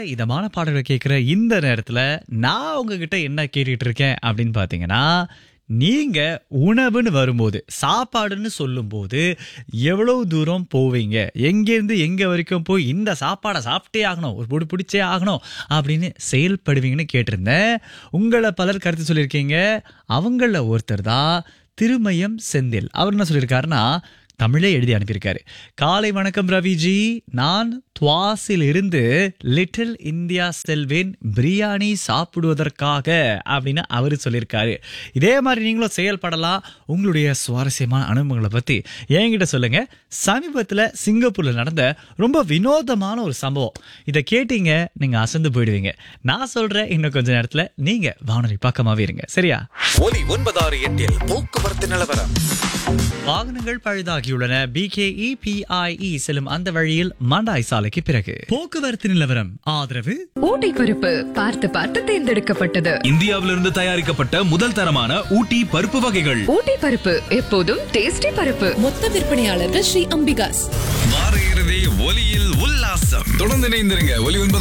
இதமான பாடல்களை கேட்குற இந்த நேரத்தில் நான் உங்ககிட்ட என்ன கேட்டுக்கிட்டு இருக்கேன் அப்படின்னு பார்த்தீங்கன்னா நீங்க உணவுன்னு வரும்போது சாப்பாடுன்னு சொல்லும்போது எவ்வளவு தூரம் போவீங்க எங்கேருந்து எங்க வரைக்கும் போய் இந்த சாப்பாடை சாப்பிட்டே ஆகணும் ஒரு பொடி பிடிச்சே ஆகணும் அப்படின்னு செயல்படுவீங்கன்னு கேட்டிருந்தேன் உங்களை பலர் கருத்து சொல்லியிருக்கீங்க அவங்கள ஒருத்தர் தான் திருமயம் செந்தில் அவர் என்ன சொல்லியிருக்காருன்னா தமிழே எழுதி அனுப்பியிருக்காரு காலை வணக்கம் ரவிஜி நான் துவாசில் இருந்து லிட்டில் இந்தியா செல்வேன் பிரியாணி சாப்பிடுவதற்காக அப்படின்னு அவர் சொல்லியிருக்காரு இதே மாதிரி நீங்களும் செயல்படலாம் உங்களுடைய சுவாரஸ்யமான அனுபவங்களை பத்தி என்கிட்ட சொல்லுங்க சமீபத்தில் சிங்கப்பூர்ல நடந்த ரொம்ப வினோதமான ஒரு சம்பவம் இதை கேட்டீங்க நீங்க அசந்து போயிடுவீங்க நான் சொல்றேன் இன்னும் கொஞ்ச நேரத்துல நீங்க வானொலி பக்கமாவே இருங்க சரியா ஒலி ஒன்பதாறு எட்டில் போக்குவரத்து நிலவரம் வாகனங்கள் பழுதாகியுள்ளன பிகேஇ பிஐஇ செல்லும் அந்த வழியில் மண்டாய் சாலைக்கு பிறகு போக்குவரத்து நிலவரம் ஆதரவு ஊட்டி பருப்பு பார்த்து பார்த்து தேர்ந்தெடுக்கப்பட்டது இந்தியாவிலிருந்து தயாரிக்கப்பட்ட முதல் தரமான ஊட்டி பருப்பு வகைகள் ஊட்டி பருப்பு எப்போதும் டேஸ்டி பருப்பு மொத்த விற்பனையாளர்கள் ஸ்ரீ அம்பிகாஸ் வார இறுதி ஒலியில் உல்லாசம் தொடர்ந்து இணைந்திருங்க ஒலி ஒன்பது